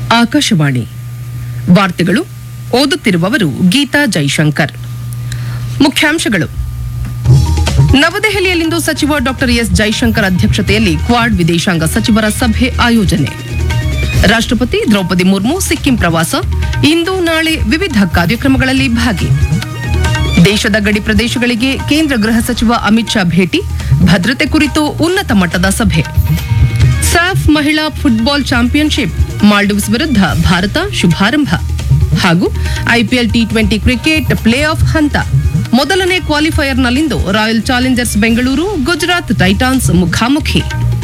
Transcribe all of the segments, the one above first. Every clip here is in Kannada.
ಆಕಾಶವಾಣಿ ವಾರ್ತೆಗಳು ಓದುತ್ತಿರುವವರು ಗೀತಾ ಜೈಶಂಕರ್ ಮುಖ್ಯಾಂಶಗಳು ನವದೆಹಲಿಯಲ್ಲಿಂದು ಸಚಿವ ಡಾಕ್ಟರ್ ಎಸ್ ಜೈಶಂಕರ್ ಅಧ್ಯಕ್ಷತೆಯಲ್ಲಿ ಕ್ವಾಡ್ ವಿದೇಶಾಂಗ ಸಚಿವರ ಸಭೆ ಆಯೋಜನೆ ರಾಷ್ಟ್ರಪತಿ ದ್ರೌಪದಿ ಮುರ್ಮು ಸಿಕ್ಕಿಂ ಪ್ರವಾಸ ಇಂದು ನಾಳೆ ವಿವಿಧ ಕಾರ್ಯಕ್ರಮಗಳಲ್ಲಿ ಭಾಗಿ ದೇಶದ ಗಡಿ ಪ್ರದೇಶಗಳಿಗೆ ಕೇಂದ್ರ ಗೃಹ ಸಚಿವ ಅಮಿತ್ ಶಾ ಭೇಟಿ ಭದ್ರತೆ ಕುರಿತು ಉನ್ನತ ಮಟ್ಟದ ಸಭೆ ಸಾಫ್ ಮಹಿಳಾ ಫುಟ್ಬಾಲ್ ಚಾಂಪಿಯನ್ಶಿಪ್ ಮಾಲ್ಡೀವ್ಸ್ ವಿರುದ್ಧ ಭಾರತ ಶುಭಾರಂಭ ಹಾಗೂ IPL T twenty cricket play off ಹಂತ ಮೊದಲನೇ ಕ್ವಾಲಿಫೈಯರ್ನಲ್ಲಿಂದು Royal Challengers Bengaluru Gujarat Titans ಮುಖಾಮುಖಿ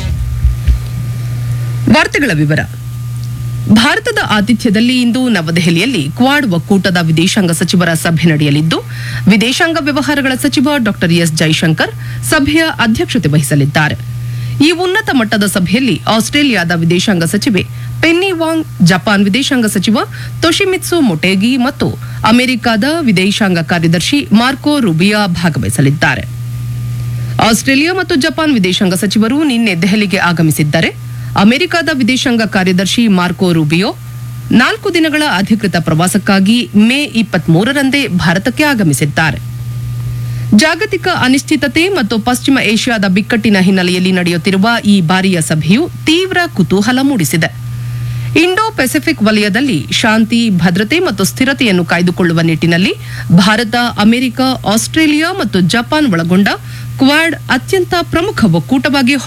ವಾರ್ತೆಗಳ ವಿವರ ಭಾರತದ ಆತಿಥ್ಯದಲ್ಲಿ ಇಂದು ನವದೆಹಲಿಯಲ್ಲಿ ಕ್ವಾಡ್ ಒಕ್ಕೂಟದ ವಿದೇಶಾಂಗ ಸಚಿವರ ಸಭೆ ನಡೆಯಲಿದ್ದು ವಿದೇಶಾಂಗ ವ್ಯವಹಾರಗಳ ಸಚಿವ ಡಾಕ್ಟರ್ ಎಸ್ ಜೈಶಂಕರ್ ಸಭೆಯ ಅಧ್ಯಕ್ಷತೆ ವಹಿಸಲಿದ್ದಾರೆ ಈ ಉನ್ನತ ಮಟ್ಟದ ಸಭೆಯಲ್ಲಿ ಆಸ್ಟ್ರೇಲಿಯಾದ ವಿದೇಶಾಂಗ ಸಚಿವೆ ಪೆನ್ನಿ ವಾಂಗ್ ಜಪಾನ್ ವಿದೇಶಾಂಗ ಸಚಿವ ತೊಶಿಮಿತ್ಸು ಮೊಟೇಗಿ ಮತ್ತು ಅಮೆರಿಕದ ವಿದೇಶಾಂಗ ಕಾರ್ಯದರ್ಶಿ ಮಾರ್ಕೋ ರುಬಿಯಾ ಭಾಗವಹಿಸಲಿದ್ದಾರೆ ಆಸ್ಟ್ರೇಲಿಯಾ ಮತ್ತು ಜಪಾನ್ ವಿದೇಶಾಂಗ ಸಚಿವರು ನಿನ್ನೆ ದೆಹಲಿಗೆ ಆಗಮಿಸಿದ್ದರೆ ಅಮೆರಿಕದ ವಿದೇಶಾಂಗ ಕಾರ್ಯದರ್ಶಿ ಮಾರ್ಕೋ ರೂಬಿಯೋ ನಾಲ್ಕು ದಿನಗಳ ಅಧಿಕೃತ ಪ್ರವಾಸಕ್ಕಾಗಿ ಮೇ ಇಪ್ಪತ್ಮೂರರಂದೇ ಭಾರತಕ್ಕೆ ಆಗಮಿಸಿದ್ದಾರೆ ಜಾಗತಿಕ ಅನಿಶ್ಚಿತತೆ ಮತ್ತು ಪಶ್ಚಿಮ ಏಷ್ಯಾದ ಬಿಕ್ಕಟ್ಟಿನ ಹಿನ್ನೆಲೆಯಲ್ಲಿ ನಡೆಯುತ್ತಿರುವ ಈ ಬಾರಿಯ ಸಭೆಯು ತೀವ್ರ ಕುತೂಹಲ ಮೂಡಿಸಿದೆ ಇಂಡೋ ಪೆಸಿಫಿಕ್ ವಲಯದಲ್ಲಿ ಶಾಂತಿ ಭದ್ರತೆ ಮತ್ತು ಸ್ಥಿರತೆಯನ್ನು ಕಾಯ್ದುಕೊಳ್ಳುವ ನಿಟ್ಟಿನಲ್ಲಿ ಭಾರತ ಅಮೆರಿಕ ಆಸ್ಟ್ರೇಲಿಯಾ ಮತ್ತು ಜಪಾನ್ ಒಳಗೊಂಡ ಕ್ವಾಡ್ ಅತ್ಯಂತ ಪ್ರಮುಖ ಒಕ್ಕೂಟವಾಗಿ